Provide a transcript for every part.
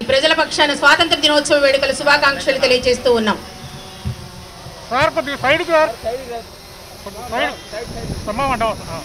ప్రజల పక్షాన స్వాతంత్ర దినోత్సవ వేడుకల శుభాకాంక్షలు తెలియజేస్తూ ఉన్నాం సార్ కొద్దిగా సైడ్ సార్ సైడ్ సమ్మమంట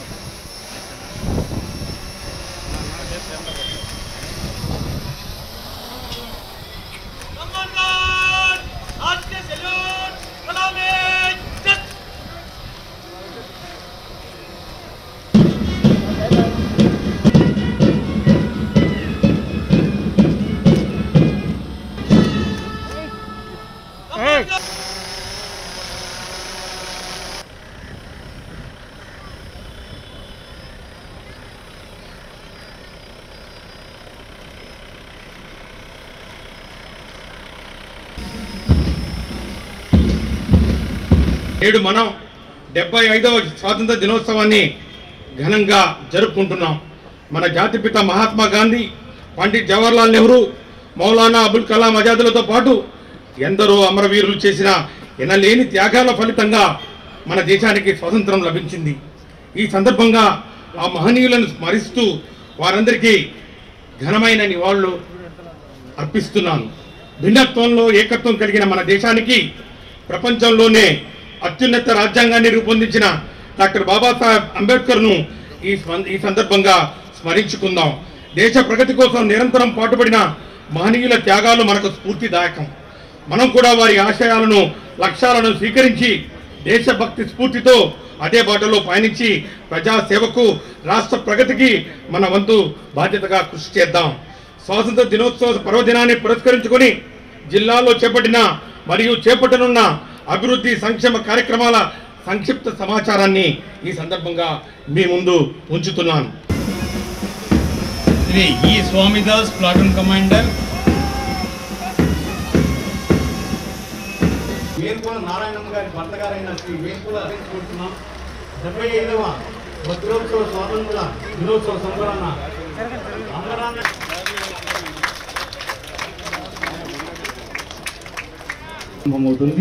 నేడు మనం డెబ్బై ఐదవ స్వాతంత్ర దినోత్సవాన్ని ఘనంగా జరుపుకుంటున్నాం మన జాతిపిత మహాత్మా గాంధీ పండిట్ జవహర్లాల్ నెహ్రూ మౌలానా అబుల్ కలాం ఆజాదులతో పాటు ఎందరో అమరవీరులు చేసిన ఎనలేని త్యాగాల ఫలితంగా మన దేశానికి స్వాతంత్రం లభించింది ఈ సందర్భంగా ఆ మహనీయులను స్మరిస్తూ వారందరికీ ఘనమైన నివాళులు అర్పిస్తున్నాను భిన్నత్వంలో ఏకత్వం కలిగిన మన దేశానికి ప్రపంచంలోనే అత్యున్నత రాజ్యాంగాన్ని రూపొందించిన డాక్టర్ బాబాసాహెబ్ అంబేద్కర్ను ఈ స్వం- ఈ సందర్భంగా స్మరించుకుందాం దేశ ప్రగతి కోసం నిరంతరం పాటుపడిన మహనీయుల త్యాగాలు మనకు స్ఫూర్తిదాయకం మనం కూడా వారి ఆశయాలను లక్ష్యాలను స్వీకరించి దేశభక్తి స్ఫూర్తితో అదే బాటలో పయనించి ప్రజాసేవకు రాష్ట్ర ప్రగతికి మన వంతు బాధ్యతగా కృషి చేద్దాం స్వాతంత్ర దినోత్సవ పర్వదినాన్ని పురస్కరించుకొని జిల్లాలో చేపట్టిన మరియు చేపట్టనున్న అభివృద్ధి సంక్షేమ కార్యక్రమాల సంక్షిప్త సమాచారాన్ని ఈ సందర్భంగా మీ ముందు ఉంచుతున్నాను శ్రీ ఈ స్వామిదాస్ ప్లాటూన్ కమాండర్ వేల్పుల నారాయణమ్మ గారి భర్త గారైన శ్రీ వేల్పుల కోరుతున్నాం డెబ్బై ఐదవ భద్రోత్సవ స్వాతంత్ర దినోత్సవ సంబరాన అంగరాన్న అవుతుంది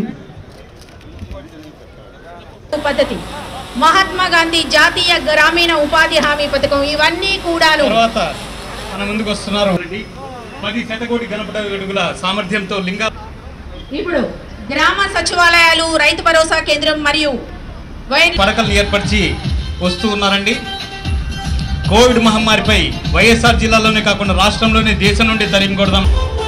పద్ధతి మహాత్మా గాంధీ జాతీయ గ్రామీణ ఉపాధి హామీ పథకం ఇవన్నీ కూడాను తర్వాత మన ముందుకు వస్తున్నారు పది శతకోటి గణపతి అడుగుల సామర్థ్యంతో లింగ ఇప్పుడు గ్రామ సచివాలయాలు రైతు భరోసా కేంద్రం మరియు వైద్య పడకలు ఏర్పరిచి వస్తూ ఉన్నారండి కోవిడ్ మహమ్మారిపై వైఎస్ఆర్ జిల్లాలోనే కాకుండా రాష్ట్రంలోనే దేశం నుండి తరిమి కొడదాం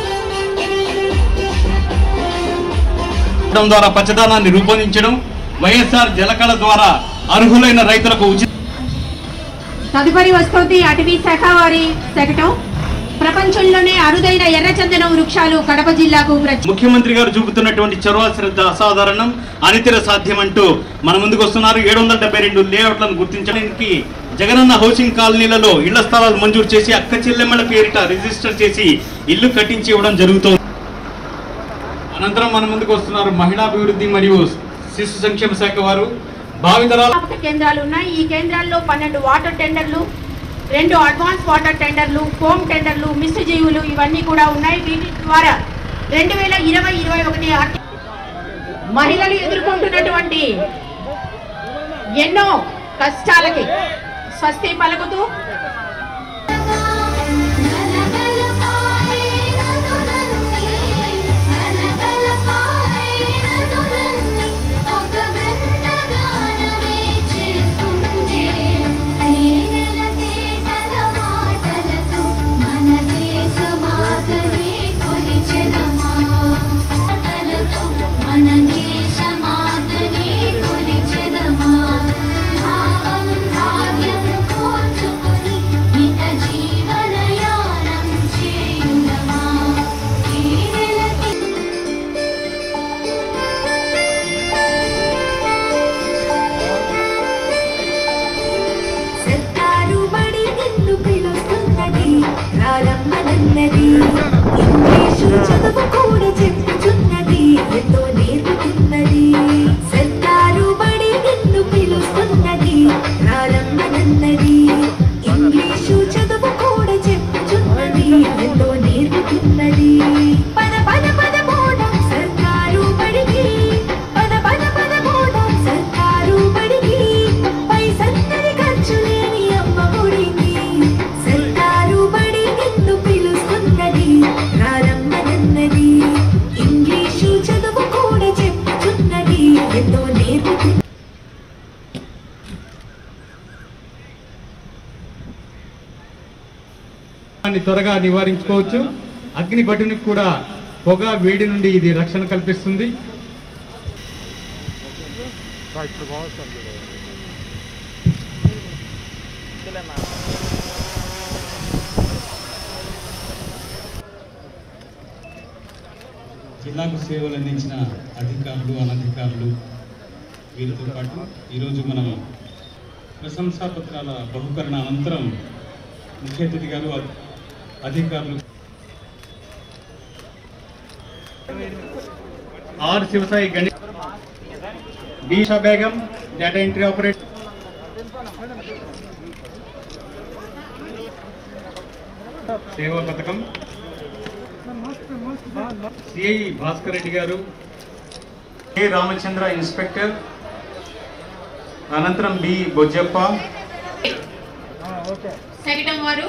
ద్వారా పచ్చదనాన్ని రూపొందించడం వైఎస్ఆర్ జలకళ ద్వారా అర్హులైన రైతులకు ఉచిత తదుపరి వస్తుంది అటవీ శాఖ వారి శకటం ప్రపంచంలోనే అరుదైన ఎర్రచందనం వృక్షాలు కడప జిల్లాకు ప్రత్యేక ముఖ్యమంత్రి గారు చూపుతున్నటువంటి చొరవ శ్రద్ధ అసాధారణం అనితర సాధ్యం అంటూ మన ముందుకు వస్తున్నారు ఏడు వందల డెబ్బై రెండు లేఅవుట్లను గుర్తించడానికి జగనన్న హౌసింగ్ కాలనీలలో ఇళ్ల స్థలాలు మంజూరు చేసి అక్క చెల్లెమ్మల పేరిట రిజిస్టర్ చేసి ఇల్లు కట్టించి ఇవ్వడం జరుగుతోంది అనంతరం మన ముందుకు వస్తున్నారు మహిళాభివృద్ధి మరియు శిశు సంక్షేమ శాఖ వారు భావితరాల జ్ఞాపక కేంద్రాలు ఉన్నాయి ఈ కేంద్రాల్లో పన్నెండు వాటర్ టెండర్లు రెండు అడ్వాన్స్ వాటర్ టెండర్లు ఫోమ్ టెండర్లు మిస్ జీవులు ఇవన్నీ కూడా ఉన్నాయి వీటి ద్వారా రెండు వేల ఇరవై ఇరవై ఒకటి ఆర్థిక మహిళలు ఎదుర్కొంటున్నటువంటి ఎన్నో కష్టాలకి స్వస్తి పలుకుతూ మన దేశమాతనే కొలిచెదమా భావం భాగ్యం కోర్చుకుని నిత జీవనయానం చేయుదమా కేరళ సర్కారు బడి నిన్ను పిలుస్తున్నది ప్రారంభనన్నది ఇంగ్లీషు చదువు కూడా చెప్పుచున్నది ఎంతో నేర్పుతున్నది సర్కారు బడి నిన్ను పిలుస్తున్నది ప్రారంభనన్నది ఇంగ్లీషు చదువు కూడా చెప్పుచున్నది ఎంతో నేర్పుతున్నది పద పద పద పోదాం సర్కారు బడికి పద పద పద పోదాం సర్కారు బడికి పైసన్నది ఖర్చు లేని అమ్మ గుడికి సర్కారు బడి నిన్ను పిలుస్తున్నది ప్రారంభ దాన్ని త్వరగా నివారించుకోవచ్చు అగ్ని భటునికి కూడా పొగ వేడి నుండి ఇది రక్షణ కల్పిస్తుంది ఇప్పుడు బాగుంటుంది జిల్లాకు సేవలు అందించిన అధికారులు అనధికారులు వీరితో పాటు ఈరోజు మనం ప్రశంసా పత్రాల బహుకరణ అనంతరం ముఖ్య అతిథి గారు అ- అధికారులు R Sivasai Ganesh B Sha Begum data entry operator సేవా పథకం CI Bhaskar Reddy garu A Ramachandra inspector అనంతరం బి బొజ్జప్ప సగటం వారు